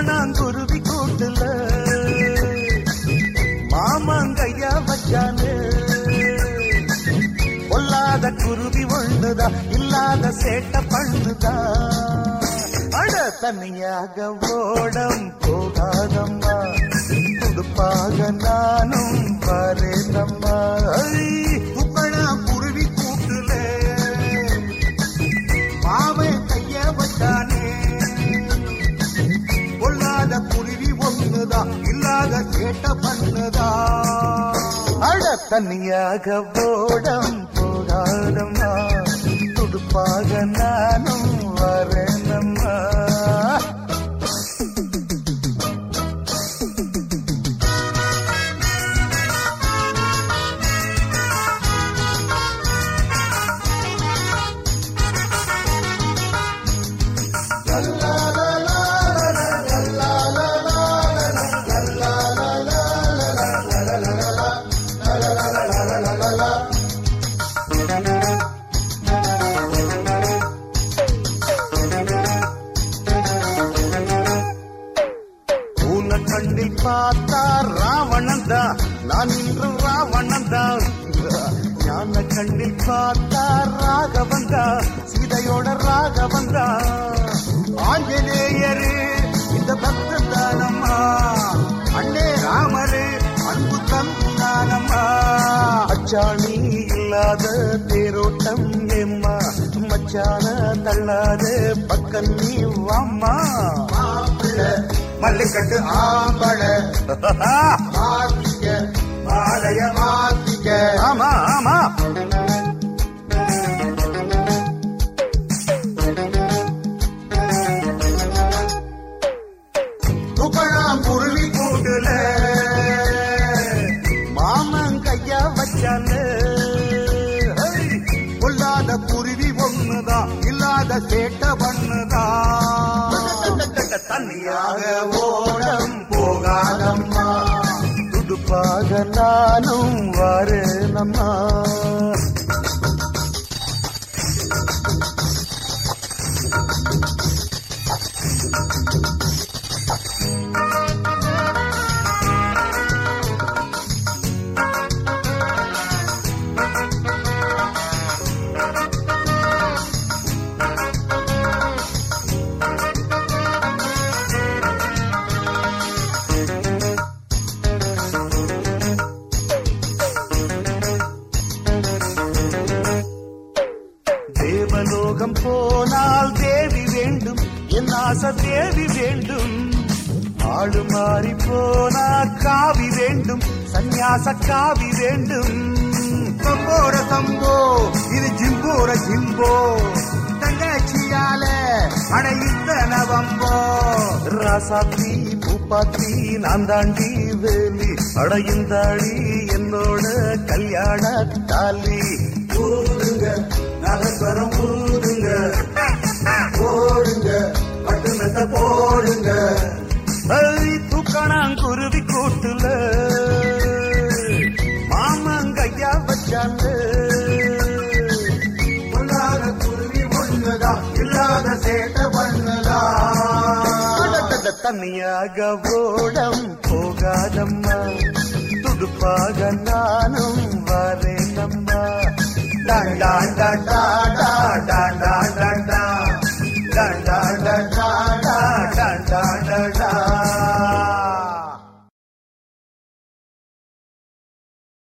தூக்கணாங்குருவி கூட்டுல மாமங்கையா வச்சானு பொல்லாத குருவி ஒண்ணுதா இல்லாத சேட்ட பண்ணுதா அட தனியாக ஓடம் போகாதம்மா துடுப்பாக நானும் வரேனம்மா துக்கணா குருவி கூட்டுல மாமன் கைய வச்சானே பொல்லாத குருவி ஒண்ணுதா இல்லாத கேட்ட பண்ணுதா அட தனியாக போடம் போகாதம்மா துடுப்பாக நானும் வரேனம்மா உன்னை கண்ணில் பார்த்தா ராவணன் தான் நான் இன்று ராவணன் தான் ஞான கண்ணில் பார்த்தா ராகவன் தான் சீதையோட ராகவன் தான் ஆஞ்சநேயரு இந்த பக்தன் தானம்மா அண்ணே ராமரு அன்பு தந்தானம்மா அச்சாணி இல்லாத தேரோட்டம் ஏம்மா மச்சான தள்ளாத பக்கம் நீ வாம்மா மல்லிக்கட்டு ஆம்பள மாத்திக்க மாலைய மாத்திக்க ஆமா ஆமா துகழாம் குருவி கூட்டுல மாமன் கையா வச்சானு பொல்லாத குருவி ஒண்ணுதான் இல்லாத சேட்ட பண்ணுதான் தனியாக ஓடம் போகாதம்மா துடுப்பாக நானும் வரேனம்மா தேவலோகம் போனால் தேவி வேண்டும் என் ஆசை தேவி வேண்டும் ஆடு மாறி போனா காவி வேண்டும் சந்நியாச காவி வேண்டும் சம்போர சம்போ இது ஜிம்போர ஜிம்போ தங்கச்சியால அடையுத்த நவம்போ ராசாத்தி பூப்பாத்தி நான் தாண்டி வேலி அடையுந்தாடி என்னோட கல்யாண தாலி ஊருங்க நகஸ்வரம் ஊருங்க போடுங்க பட்டுனத்தை போடுங்க தூக்கணாங்குருவி கூட்டுல மாமங்கையா வச்சாங்க பொல்லாத குருவி ஒண்ணுதா இல்லாத சேட்ட பண்ணுதா தனியாக ஓடம் போகாதம்மா துடுப்பாக